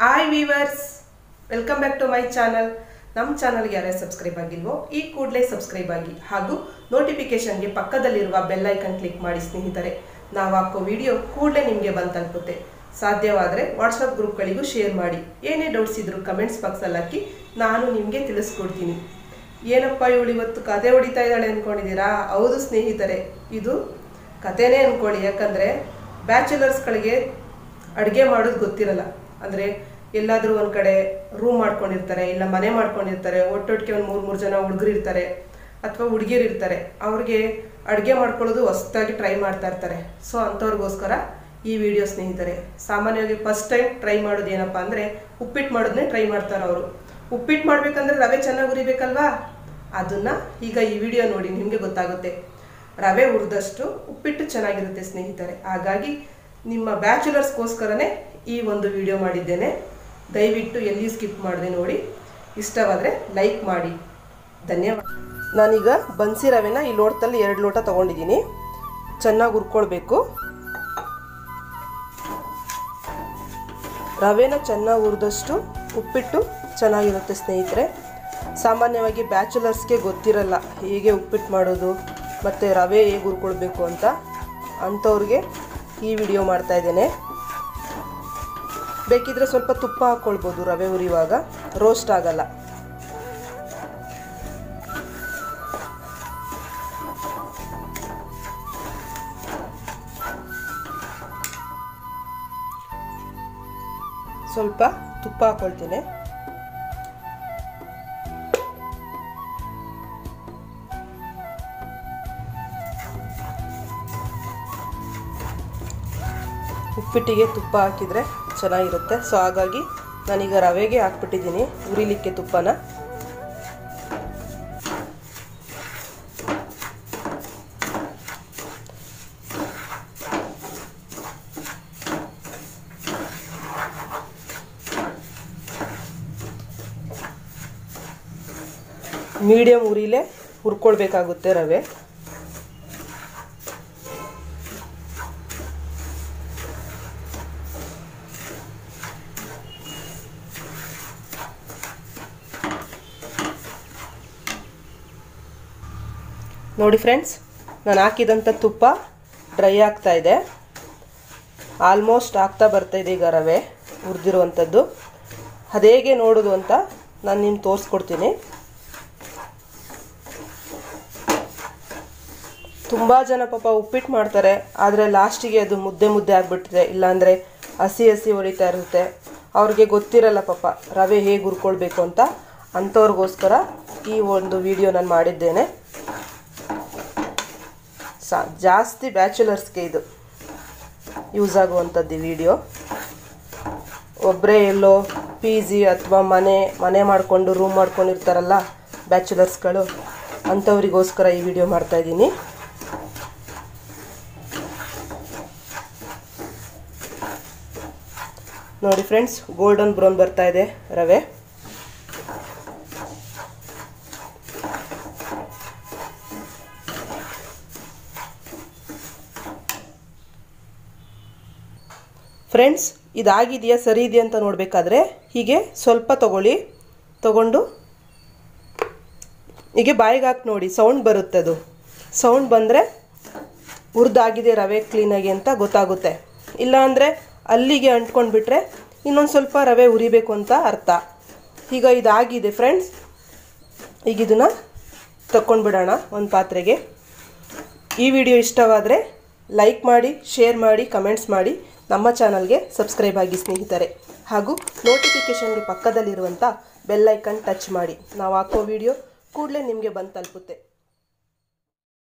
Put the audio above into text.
hi viewers welcome back to my channel ನಮ್ಮ ಚಾನಲ್ಗೆ ಯಾರೇ ಸಬ್ಸ್ಕ್ರೈಬ್ ಆಗಿಲ್ವೋ ಈ ಕೂಡಲೇ ಸಬ್ಸ್ಕ್ರೈಬ್ ಆಗಿ ಹಾಗೂ ನೋಟಿಫಿಕೇಶನ್ಗೆ ಪಕ್ಕದಲ್ಲಿರುವ ಬೆಲ್ ಐಕನ್ ಕ್ಲಿಕ್ ಮಾಡಿ ಸ್ನೇಹಿತರೆ ನಾವು ಹಾಕೋ ವಿಡಿಯೋ ಕೂಡಲೇ ನಿಮಗೆ ಬಂದು ತಲುಪುತ್ತೆ ಸಾಧ್ಯವಾದರೆ ವಾಟ್ಸಪ್ ಗ್ರೂಪ್ಗಳಿಗೂ ಶೇರ್ ಮಾಡಿ ಏನೇ ಡೌಟ್ಸ್ ಇದ್ರು ಕಮೆಂಟ್ಸ್ ಬಾಕ್ಸಲ್ಲಿ ಹಾಕಿ ನಾನು ನಿಮಗೆ ತಿಳಿಸ್ಕೊಡ್ತೀನಿ ಏನಪ್ಪ ಇವಳು ಇವತ್ತು ಕತೆ ಹೊಡಿತಾ ಇದ್ದಾಳೆ ಅಂದ್ಕೊಂಡಿದ್ದೀರಾ ಹೌದು ಸ್ನೇಹಿತರೆ ಇದು ಕತೆನೇ ಅಂದ್ಕೊಳ್ಳಿ ಯಾಕಂದರೆ ಬ್ಯಾಚುಲರ್ಸ್ಗಳಿಗೆ ಅಡುಗೆ ಮಾಡೋದು ಗೊತ್ತಿರಲ್ಲ ಅಂದರೆ ಎಲ್ಲಾದರೂ ಒಂದು ಕಡೆ ರೂಮ್ ಮಾಡ್ಕೊಂಡಿರ್ತಾರೆ ಇಲ್ಲ ಮನೆ ಮಾಡ್ಕೊಂಡಿರ್ತಾರೆ ಒಟ್ಟೊಟ್ಟಿಗೆ ಒಂದು ಮೂರು ಮೂರು ಜನ ಹುಡುಗರು ಇರ್ತಾರೆ ಅಥವಾ ಹುಡುಗಿರು ಇರ್ತಾರೆ ಅವ್ರಿಗೆ ಅಡುಗೆ ಮಾಡ್ಕೊಳ್ಳೋದು ಹೊಸ್ದಾಗಿ ಟ್ರೈ ಮಾಡ್ತಾ ಇರ್ತಾರೆ ಸೊ ಅಂಥವ್ರಿಗೋಸ್ಕರ ಈ ವಿಡಿಯೋ ಸ್ನೇಹಿತರೆ ಸಾಮಾನ್ಯವಾಗಿ ಫಸ್ಟ್ ಟೈಮ್ ಟ್ರೈ ಮಾಡೋದು ಏನಪ್ಪ ಅಂದರೆ ಉಪ್ಪಿಟ್ಟು ಮಾಡೋದನ್ನೇ ಟ್ರೈ ಮಾಡ್ತಾರೆ ಅವರು ಉಪ್ಪಿಟ್ಟು ಮಾಡ್ಬೇಕಂದ್ರೆ ರವೆ ಚೆನ್ನಾಗಿ ಉರಿಬೇಕಲ್ವಾ ಅದನ್ನ ಈಗ ಈ ವಿಡಿಯೋ ನೋಡಿ ನಿಮಗೆ ಗೊತ್ತಾಗುತ್ತೆ ರವೆ ಹುರಿದಷ್ಟು ಉಪ್ಪಿಟ್ಟು ಚೆನ್ನಾಗಿರುತ್ತೆ ಸ್ನೇಹಿತರೆ ಹಾಗಾಗಿ ನಿಮ್ಮ ಬ್ಯಾಚುಲರ್ಸ್ಗೋಸ್ಕರನೇ ಈ ಒಂದು ವಿಡಿಯೋ ಮಾಡಿದ್ದೇನೆ ದಯವಿಟ್ಟು ಎಲ್ಲಿ ಸ್ಕಿಪ್ ಮಾಡಿದೆ ನೋಡಿ ಇಷ್ಟವಾದರೆ ಲೈಕ್ ಮಾಡಿ ಧನ್ಯವಾದ ನಾನೀಗ ಬನ್ಸಿ ರವೆನ ಈ ಲೋಟದಲ್ಲಿ ಎರಡು ಲೋಟ ತೊಗೊಂಡಿದ್ದೀನಿ ಚೆನ್ನಾಗಿ ಹುರ್ಕೊಳ್ಬೇಕು ರವೆನ ಚೆನ್ನಾಗಿ ಹುರಿದಷ್ಟು ಉಪ್ಪಿಟ್ಟು ಚೆನ್ನಾಗಿರುತ್ತೆ ಸ್ನೇಹಿತರೆ ಸಾಮಾನ್ಯವಾಗಿ ಬ್ಯಾಚುಲರ್ಸ್ಗೆ ಗೊತ್ತಿರಲ್ಲ ಹೇಗೆ ಉಪ್ಪಿಟ್ಟು ಮಾಡೋದು ಮತ್ತು ರವೆ ಹೇಗೆ ಹುರ್ಕೊಳ್ಬೇಕು ಅಂತ ಅಂಥವ್ರಿಗೆ ಈ ವಿಡಿಯೋ ಮಾಡ್ತಾ ಇದ್ದೇನೆ ಬೇಕಿದ್ರೆ ಸ್ವಲ್ಪ ತುಪ್ಪ ಹಾಕ್ಕೊಳ್ಬೋದು ರವೆ ಹುರಿಯುವಾಗ ರೋಸ್ಟ್ ಆಗಲ್ಲ ಸ್ವಲ್ಪ ತುಪ್ಪ ಹಾಕ್ಕೊಳ್ತೀನಿ ಉಪ್ಪಿಟ್ಟಿಗೆ ತುಪ್ಪ ಹಾಕಿದರೆ ಚೆನ್ನಾಗಿರುತ್ತೆ ಸೊ ಹಾಗಾಗಿ ನಾನೀಗ ರವೆಗೆ ಹಾಕ್ಬಿಟ್ಟಿದ್ದೀನಿ ಉರಿಲಿಕ್ಕೆ ತುಪ್ಪನ ಮೀಡಿಯಮ್ ಉರಿಲೇ ಹುರ್ಕೊಳ್ಬೇಕಾಗುತ್ತೆ ರವೆ ನೋಡಿ ಫ್ರೆಂಡ್ಸ್ ನಾನು ಹಾಕಿದಂಥ ತುಪ್ಪ ಡ್ರೈ ಆಗ್ತಾ ಇದೆ ಆಲ್ಮೋಸ್ಟ್ ಆಗ್ತಾ ಬರ್ತಾ ಇದೆ ಈಗ ರವೆ ಹುರಿದಿರುವಂಥದ್ದು ಅದೇಗೆ ನೋಡೋದು ಅಂತ ನಾನು ನಿಮ್ಗೆ ತೋರಿಸ್ಕೊಡ್ತೀನಿ ತುಂಬ ಜನ ಪಾಪ ಉಪ್ಪಿಟ್ಟು ಮಾಡ್ತಾರೆ ಆದರೆ ಲಾಸ್ಟಿಗೆ ಅದು ಮುದ್ದೆ ಮುದ್ದೆ ಆಗಿಬಿಟ್ಟಿದೆ ಇಲ್ಲಾಂದರೆ ಹಸಿ ಹಸಿ ಹೊಡಿತಾ ಇರುತ್ತೆ ಅವ್ರಿಗೆ ಗೊತ್ತಿರಲ್ಲ ಪಾಪ ರವೆ ಹೇಗೆ ಹುರ್ಕೊಳ್ಬೇಕು ಅಂತ ಅಂಥವ್ರಿಗೋಸ್ಕರ ಈ ಒಂದು ವಿಡಿಯೋ ನಾನು ಮಾಡಿದ್ದೇನೆ ಸಾ ಜಾಸ್ತಿ ಬ್ಯಾಚುಲರ್ಸ್ಗೆ ಇದು ಯೂಸ್ ಆಗುವಂಥದ್ದು ಈ ವಿಡಿಯೋ ಒಬ್ಬರೇ ಎಲ್ಲೋ ಪಿ ಜಿ ಅಥವಾ ಮನೆ ಮನೆ ಮಾಡಿಕೊಂಡು ರೂಮ್ ಮಾಡ್ಕೊಂಡಿರ್ತಾರಲ್ಲ ಬ್ಯಾಚುಲರ್ಸ್ಗಳು ಅಂಥವ್ರಿಗೋಸ್ಕರ ಈ ವಿಡಿಯೋ ಮಾಡ್ತಾಯಿದ್ದೀನಿ ನೋಡಿ ಫ್ರೆಂಡ್ಸ್ ಗೋಲ್ಡನ್ ಬ್ರೌನ್ ಬರ್ತಾ ಇದೆ ರವೆ ಫ್ರೆಂಡ್ಸ್ ಇದಾಗಿದೆಯಾ ಸರಿ ಇದೆಯಾ ಅಂತ ನೋಡಬೇಕಾದ್ರೆ ಹೀಗೆ ಸ್ವಲ್ಪ ತಗೊಳ್ಳಿ ತಗೊಂಡು ಹೀಗೆ ಬಾಯಿಗೆ ಹಾಕಿ ನೋಡಿ ಸೌಂಡ್ ಬರುತ್ತೆ ಅದು ಸೌಂಡ್ ಬಂದರೆ ಹುರಿದಾಗಿದೆ ರವೆ ಕ್ಲೀನಾಗಿ ಅಂತ ಗೊತ್ತಾಗುತ್ತೆ ಇಲ್ಲಾಂದರೆ ಅಲ್ಲಿಗೆ ಅಂಟ್ಕೊಂಡು ಬಿಟ್ಟರೆ ಇನ್ನೊಂದು ಸ್ವಲ್ಪ ರವೆ ಉರಿಬೇಕು ಅಂತ ಅರ್ಥ ಈಗ ಇದಾಗಿದೆ ಫ್ರೆಂಡ್ಸ್ ಈಗ ಇದನ್ನು ತಕ್ಕೊಂಡ್ಬಿಡೋಣ ಒಂದು ಪಾತ್ರೆಗೆ ಈ ವಿಡಿಯೋ ಇಷ್ಟವಾದರೆ ಲೈಕ್ ಮಾಡಿ ಶೇರ್ ಮಾಡಿ ಕಮೆಂಟ್ಸ್ ಮಾಡಿ ನಮ್ಮ ಚಾನಲ್ಗೆ ಸಬ್ಸ್ಕ್ರೈಬ್ ಆಗಿ ಸ್ನೇಹಿತರೆ ಹಾಗೂ ನೋಟಿಫಿಕೇಷನ್ಗೆ ಪಕ್ಕದಲ್ಲಿರುವಂಥ ಬೆಲ್ ಐಕನ್ ಟಚ್ ಮಾಡಿ ನಾವು ಹಾಕೋ ವಿಡಿಯೋ ಕೂಡಲೇ ನಿಮಗೆ ಬಂದು ತಲುಪುತ್ತೆ